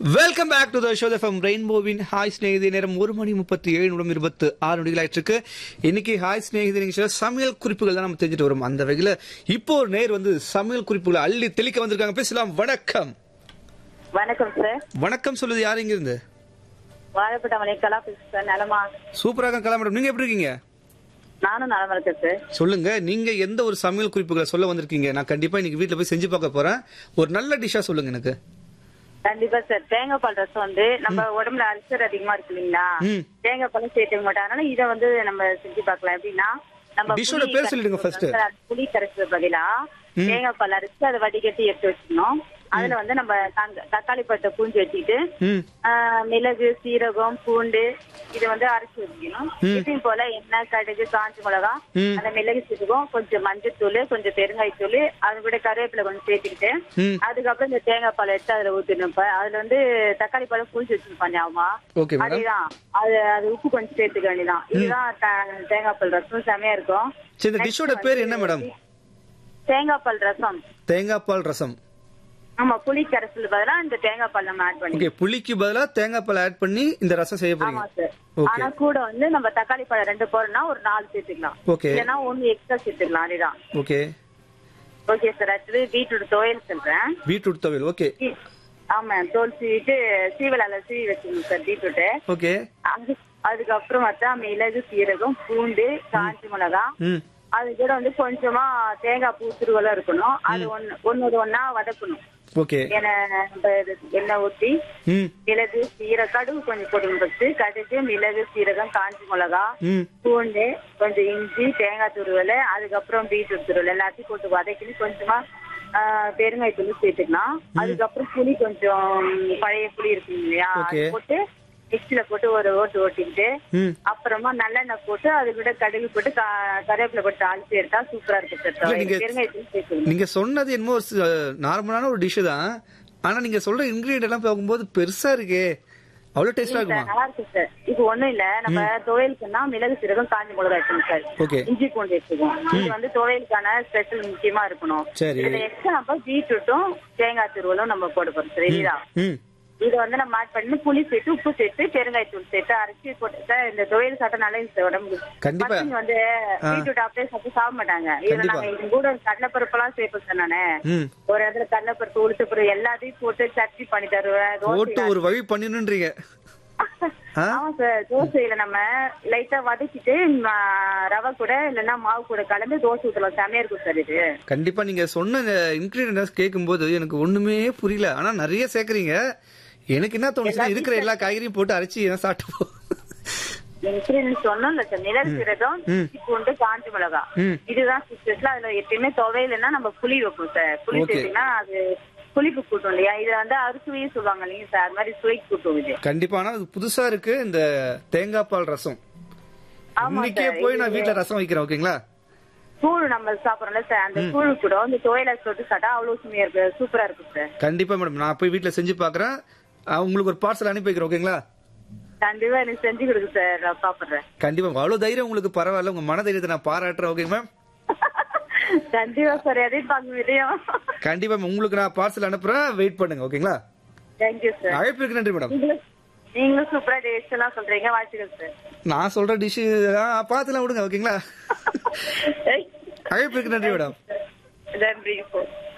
Welcome back to the show from ரெயின்போவின் hi Snegithi நேரம் ஒரு மணி முப்பத்தி ஏழு நிமிடம் இருபத்து ஆறு நொடிகள் ஆயிட்டு இருக்கு இன்னைக்கு ஹாய் ஸ்நேகிதி நிகழ்ச்சியில் சமையல் குறிப்புகள் தான் நம்ம தெரிஞ்சுட்டு வரும் அந்த வகையில் இப்போ ஒரு நேர் வந்து சமையல் குறிப்புகளை அள்ளி தெளிக்க வந்திருக்காங்க பேசலாம் வணக்கம் வணக்கம் சார் வணக்கம் சொல்லுது யார் இங்க இருந்து வாழைப்பட்டமலை கலா சார் நலமா சூப்பராக கலா மேடம் நீங்க எப்படி இருக்கீங்க நானும் நலமா இருக்கேன் சார் சொல்லுங்க நீங்க எந்த ஒரு சமையல் குறிப்புகளை சொல்ல வந்திருக்கீங்க நான் கண்டிப்பா இன்னைக்கு வீட்ல போய் செஞ்சு பார்க்க போறேன் ஒரு நல்ல டிஷ்ஷா சொல்லுங்க எனக்கு கண்டிப்பா சார் தேங்காய் பால் ரசம் வந்து நம்ம உடம்புல அல்சர் அதிகமா இருக்கு இல்லைங்களா ம். தேங்காய் பாலும் சேர்த்துக்க மாட்டோம் அதனால இதை வந்து நம்ம செஞ்சு பார்க்கலாம் எப்படின்னா நம்ம டிஷ்ஷோட புளி பேர் சொல்லிடுங்க first. கரைசல் அது புளி கரைசல் பதிலா தேங்காய் பால் அரைச்சு அதை வடிகட்டி எடுத்து வச்சுக்கணும் அதுல வந்து நம்ம தங்க- தக்காளி பழத்தை பூஞ்சி வச்சுக்கிட்டு ம் ஆஹ், மிளகு சீரகம் பூண்டு இதை வந்து அரைச்சு வச்சுக்கணும் எப்பயும் போல எண்ணெய் கடுகு காஞ்ச மிளகா ம். அந்த மிளகு சீரகம் கொஞ்சம் மஞ்சத்தூள் கொஞ்சம் பெருங்காயத்தூள் அது கூட கருவேப்பிலை கொஞ்சம் சேர்த்துக்கிட்டு ம் அதுக்கப்புறம் இந்த தேங்காய் பால் எடுத்து அதுல ஊத்திடணும் இப்ப அதுல வந்து தக்காளி பழம் பூஞ்சி வச்சிருப்பான் ஞாபகமா ஓகே மேடம் அதேதான் அது அது உப்பு கொஞ்சம் சேர்த்துக்க வேண்டியதான் இதுதான் த- தேங்காய் பால் ரசம் செமையா இருக்கும் சரி இந்த டிஷ்ஷோட பேர் என்ன மேடம் தேங்காய் பால் ரசம் தேங்காய் பால் ரசம் ஆமா புளி கரைசல் பதிலா இந்த தேங்காய் பால் நம்ம ஆட் பண்ணி ஓகே புளிக்கு பதிலா தேங்காய் பால் ஆட் பண்ணி இந்த ரசம் செய்ய ஆமா போறீங்க சார் ஓகே ஆனா கூட வந்து நம்ம தக்காளி பழம் ரெண்டு போறோம்னா ஒரு நாலு சேர்த்துக்கலாம் ஓகே இல்லைன்னா ஒண்ணு எக்ஸ்ட்ரா சேர்த்துக்கலாம் அதுதான் ஓகே ஓகே சார் அடுத்தது பீட்ரூட் துவையல் சொல்றேன் பீட்ரூட் துவையல் ஓகே சீ- ஆமா தோல் சீவிட்டு சீவலால சீவி வச்சுக்கணும் சார் பீட்ரூட்டு ஓகே அது அதுக்கப்புறம் பார்த்தா மிளகு சீரகம் பூண்டு காஞ்சி மிளகா ம் அது கூட வந்து கொஞ்சமா தேங்காய் பூ துருவெல்லாம் இருக்கணும் அது ஒன்னு ஒன்னொரு ஒன்னா வதக்கணும் ஓகே எண்ணெய் நம்ம இது எண்ணெய் ஊத்தி ம் மிளகு சீரக கடுகு கொஞ்சம் போடணும் ஃபர்ஸ்ட் கடுகு மிளகு சீரகம் காஞ்சி மிளகா ம் பூண்டு கொஞ்சம் இஞ்சி தேங்காய் துருவல் அதுக்கப்புறம் பீட்ரூட் துருவல் எல்லாத்தையும் போட்டு வதக்கி கொஞ்சமா பெருங்காய தூள் சேர்த்துக்கலாம் அதுக்கப்புறம் புளி கொஞ்சம் பழைய புளி இருக்கு இல்லையா அது Okay. போட்டு மிக்சில போட்டு ஒரு ஓட்டு ஓட்டிக்கிட்டு ம் அப்புறமா நல்லெண்ணெய் போட்டு அது கூட கடுகு போட்டு க- கருவேப்பிலை போட்டு தாளிச்சு எடுத்தா சூப்பரா இருக்கு இல்ல, சார் நீங்க- பெருங்காய தூள் சேர்த்துக்கணும் நீங்க சொன்னது என்னமோ நார்மலான ஒரு டிஷ் தான் ஆனா நீங்க சொல்ற இன்கிரியன்ட் எல்லாம் பார்க்கும்போது பெருசா இருக்கே அவ்வளவு டேஸ்டா இருக்குமா நல்லா இருக்கு சார் இப்போ ஒண்ணும் இல்ல நம்ம துவையலுக்குன்னா மிளகு சீரகம் காஞ்சி மிளகா எடுக்கணும் சார் ஓகே இஞ்சி பூண்டு எடுத்துக்குவோம் இது வந்து துவையலுக்கான ஸ்பெஷல் முக்கியமா இருக்கணும் சரி இதுல எக்ஸ்ட்ரா நம்ம பீட்ரூட்டும் தேங்காய் துருவலும் நம்ம போட போறோம் சார் இதுதான் ம் இதை வந்து நம்ம ஆட் பண்ணி புளி சேர்த்து உப்பு சேர்த்து பெருங்காயத்தூள் சேர்த்து அரைச்சி போட்டு சார் இந்த துவையல் சாப்பிட்டா நல்லா இருக்கு சார் உடம்புக்கு கண்டிப்பா. பசங்க வந்து பீட்ரூட் அப்படியே சாப்பிட்டு சாப்பிட மாட்டாங்க இதுல கண்டிப்பா. நாங்க இது கூட கடலைப்பருப்பு எல்லாம் சேர்ப்போம் சார் நானு ம் ஒரு இடத்துல கடலைப்பருப்பு உளுத்து பருப்பு எல்லாத்தையும் போட்டு சட்னி பண்ணி தருவேன் போட்டு தோசை ஒரு வழி பண்ணிடுன்றீங்க ஆ? ஆமா சார் தோசையில நம்ம லைட்டா வதக்கிட்டு ம, ரவை கூட இல்லைன்னா மாவு கூட கலந்து தோசை ஊத்தலாம் செமையா இருக்கும் சார் இது கண்டிப்பா நீங்க சொன்ன இன்கிரீடியன்ஸ் கேட்கும்போது எனக்கு ஒண்ணுமே புரியல ஆனா நிறைய சேர்க்கறீங்க எனக்கு என்ன தோணுச்சுன்னா இருக்கிற எல்லா காய்கறியும் போட்டு அரைச்சி என்ன சாப்பிட்டு போ இன்சுலின் சொன்னோம்ல சார் மிளகு சீரகம் ம். இஞ்சி பூண்டு காஞ்சி மிளகா ம். இதுதான் சிஸ்டர்ஸ்ல அதுல எப்பயுமே துவையிலன்னா நம்ம புளி வைப்போம் சார் புளி Okay. சேர்த்தீங்கன்னா அது புளிப்பு கூட்டும் இல்லையா இது வந்து அறுசுவையே சொல்லுவாங்க இல்லைங்க சார் அது மாதிரி சுவை கூட்டும் இது கண்டிப்பா ஆனா அது புதுசா இருக்கு இந்த தேங்காய் பால் ரசம் ஆமா இன்னைக்கே சார், போய் நான் இது- வீட்ல ரசம் வைக்கிறேன் ஓகேங்களா கூழ் நம்ம சாப்பிடறோம்ல சார் அந்த கூழ் கூட இந்த துவையில தொட்டு சாப்பிட்டா அவ்வளவு சுமையா இருக்கு சூப்பரா இருக்கும் சார் கண்டிப்பா மேடம் நான் போய் வீட்ல செஞ்சு பாக்குறேன் அஹ் உங்களுக்கு ஒரு பார்சல் அனுப்பி வைக்கிறேன் ஓகேங்களா கண்டிப்பா எனக்கு செஞ்சு கொடுக்கு சார் நான் சாப்பிடுறேன் கண்டிப்பா அவ்வளவு தைரியம் உங்களுக்கு பரவாயில்ல உங்க மன தைரியத்தை நான் பாராட்டுறேன் ஓகே மேம் கண்டிப்பா சார் எதிர்பார்க்க முடியும் கண்டிப்பா ma'am. உங்களுக்கு நான் பார்சல் அனுப்புறேன் வெயிட் பண்ணுங்க ஓகேங்களா தேங்க்யூ சார் அழைப்பிற்கு நன்றி மேடம் நீங்களும் நீங்களும் சூப்பரா டேஸ்ட் எல்லாம் சொல்றீங்க வாழ்த்துக்கள் சார் நான் சொல்ற டிஷ் பார்த்துலாம் விடுங்க ஓகேங்களா அழைப்பிற்கு நன்றி மேடம் நன்றி சார்